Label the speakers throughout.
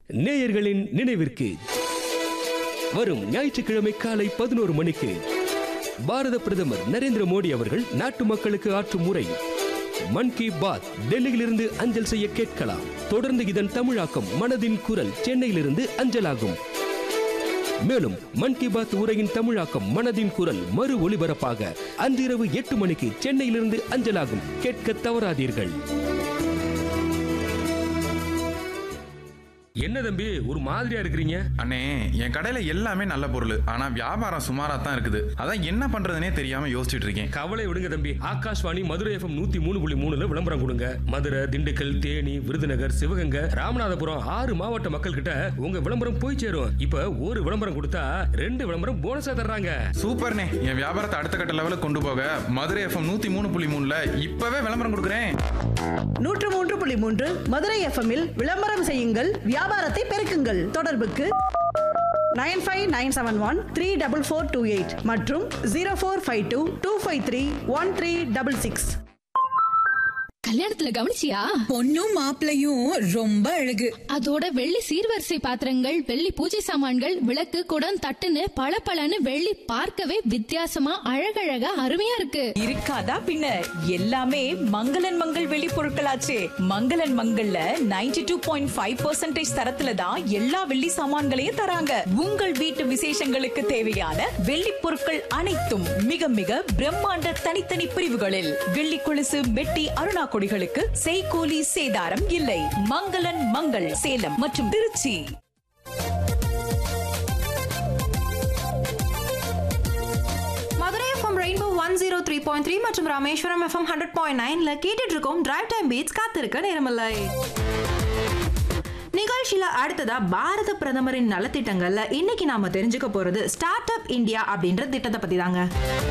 Speaker 1: நேயர்களின் நினைவிற்கு வரும் ஞாயிற்றுக்கிழமை காலை பதினோரு மணிக்கு பாரத பிரதமர் நரேந்திர மோடி அவர்கள் நாட்டு மக்களுக்கு ஆற்றும் உரை மன் கி பாத் டெல்லியிலிருந்து அஞ்சல் செய்ய கேட்கலாம் தொடர்ந்து இதன் தமிழாக்கம் மனதின் குரல் சென்னையிலிருந்து அஞ்சலாகும் மேலும் மன் கி பாத் உரையின் தமிழாக்கம் மனதின் குரல் மறு ஒளிபரப்பாக அன்றிரவு எட்டு மணிக்கு சென்னையிலிருந்து அஞ்சலாகும் கேட்க தவறாதீர்கள் என்ன தம்பி ஒரு மாதிரியா இருக்கிறீங்க
Speaker 2: அண்ணே என் கடையில எல்லாமே நல்ல பொருள் ஆனா வியாபாரம் சுமாரா தான் இருக்குது அதான் என்ன பண்றதுனே தெரியாம யோசிச்சுட்டு இருக்கேன்
Speaker 1: கவலை விடுங்க தம்பி ஆகாஷ்வாணி மதுரை எஃப்எம் நூத்தி மூணு புள்ளி மூணுல விளம்பரம் கொடுங்க மதுரை திண்டுக்கல் தேனி விருதுநகர் சிவகங்கை ராமநாதபுரம் ஆறு மாவட்ட மக்கள் கிட்ட உங்க விளம்பரம் போய் சேரும் இப்ப ஒரு விளம்பரம் கொடுத்தா ரெண்டு விளம்பரம் போனஸா தர்றாங்க
Speaker 2: சூப்பர்ண்ணே என் வியாபாரத்தை அடுத்த கட்ட லெவலுக்கு கொண்டு போக மதுரை எஃப்எம் நூத்தி மூணு புள்ளி மூணுல இப்பவே விளம்பரம் கொடுக்குறேன்
Speaker 3: நூற்று மூன்று புள்ளி மூன்று மதுரை எஃப்எம்மில் விளம்பரம் செய்யுங்கள் வியாபாரத்தை பெருக்குங்கள் தொடர்புக்கு nine five nine seven one three double four two eight மற்றும் zero four five two two five three one three double six
Speaker 4: கல்யாணத்துல கவனிச்சியா
Speaker 5: பொண்ணும் மாப்பிளையும் ரொம்ப அழகு
Speaker 4: அதோட வெள்ளி சீர்வரிசை பாத்திரங்கள் வெள்ளி பூஜை சாமான்கள் விளக்கு குடம் தட்டுன்னு பளபளன்னு வெள்ளி பார்க்கவே வித்தியாசமா அழகழகா அருமையா இருக்கு
Speaker 5: இருக்காதா பின்ன எல்லாமே மங்களன் மங்கள் வெளி பொருட்களாச்சே மங்களன் மங்கள்ல 92.5% டூ பாயிண்ட் ஃபைவ் பர்சன்டேஜ் தரத்துல தான் எல்லா வெள்ளி சாமான்களையும் தராங்க உங்கள் வீட்டு விசேஷங்களுக்கு தேவையான வெள்ளி பொருட்கள் அனைத்தும் மிக மிக பிரம்மாண்ட தனித்தனி பிரிவுகளில் வெள்ளி கொலுசு மெட்டி அருணா கொடிகளுக்கு செய்கூலி சேதாரம் இல்லை மங்களன் மங்கள் சேலம் மற்றும் Tiruchi
Speaker 6: Madurai FM rainbow one zero three point three மற்றும் ராமேஸ்வரம் எஃப்எம் ஹண்ட்ரட் பாயிண்ட் நைன்ல கேட்டுட்டு இருக்கோம் டிரைவ் டைம் பீட்ஸ் காத்திருக்க நேரமில்லை நிகழ்ச்சியில அடுத்ததா பாரத பிரதமரின் நலத்திட்டங்கள்ல இன்னைக்கு நாம தெரிஞ்சுக்க போறது ஸ்டார்ட் அப் இந்தியா அப்படின்ற திட்டத்தை பத்தி தாங்க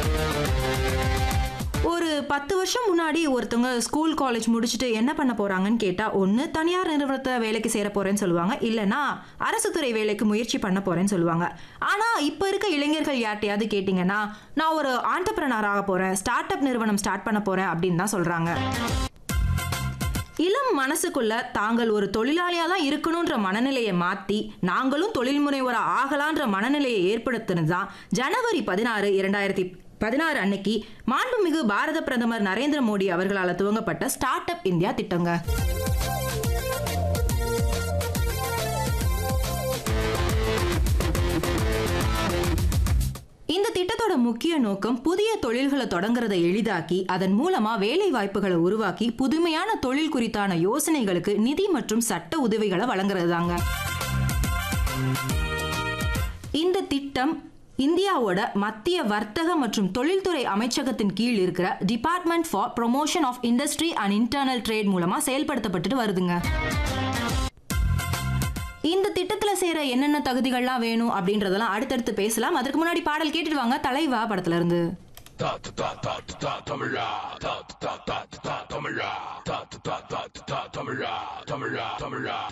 Speaker 6: ஒரு பத்து வருஷம் முன்னாடி ஒருத்தவங்க ஸ்கூல் காலேஜ் முடிச்சுட்டு என்ன பண்ண போறாங்கன்னு கேட்டா ஒன்று தனியார் நிறுவனத்தை வேலைக்கு சேர போறேன்னு சொல்லுவாங்க இல்லைன்னா அரசு துறை வேலைக்கு முயற்சி பண்ண போறேன்னு சொல்லுவாங்க ஆனா இப்ப இருக்க இளைஞர்கள் யார்ட்டையாவது கேட்டிங்கன்னா நான் ஒரு ஆண்டர்பிரனர் ஆக போறேன் ஸ்டார்ட் அப் நிறுவனம் ஸ்டார்ட் பண்ண போறேன் அப்படின்னு தான் சொல்றாங்க இளம் மனசுக்குள்ள தாங்கள் ஒரு தொழிலாளியா தான் இருக்கணும்ன்ற மனநிலையை மாத்தி நாங்களும் தொழில் முனைவோரா ஆகலான்ற மனநிலையை ஏற்படுத்தினது தான் ஜனவரி பதினாறு இரண்டாயிரத்தி பதினாறு அன்னைக்கு மாண்புமிகு பாரத பிரதமர் நரேந்திர மோடி அவர்களால் துவங்கப்பட்ட ஸ்டார்ட் அப் இந்தியா திட்டங்க இந்த திட்டத்தோட முக்கிய நோக்கம் புதிய தொழில்களை தொடங்குறதை எளிதாக்கி அதன் மூலமா வேலை வாய்ப்புகளை உருவாக்கி புதுமையான தொழில் குறித்தான யோசனைகளுக்கு நிதி மற்றும் சட்ட உதவிகளை வழங்குறது தாங்க இந்த திட்டம் இந்தியாவோட மத்திய வர்த்தக மற்றும் தொழில்துறை அமைச்சகத்தின் கீழ் இருக்கிற department for promotion of industry and internal trade மூலமா செயல்படுத்தப்பட்டுட்டு வருதுங்க இந்த திட்டத்துல சேர என்னென்ன தகுதிகள்லாம் வேணும் அப்படின்றதெல்லாம் அடுத்தடுத்து பேசலாம் அதற்கு முன்னாடி பாடல் கேட்டுட்டு வாங்க தலைவா படத்துல இருந்து
Speaker 7: ta ta ta ta ta ta தமிழா ta ta ta ta ta தமிழா ta ta ta ta ta தமிழா தமிழா தமிழா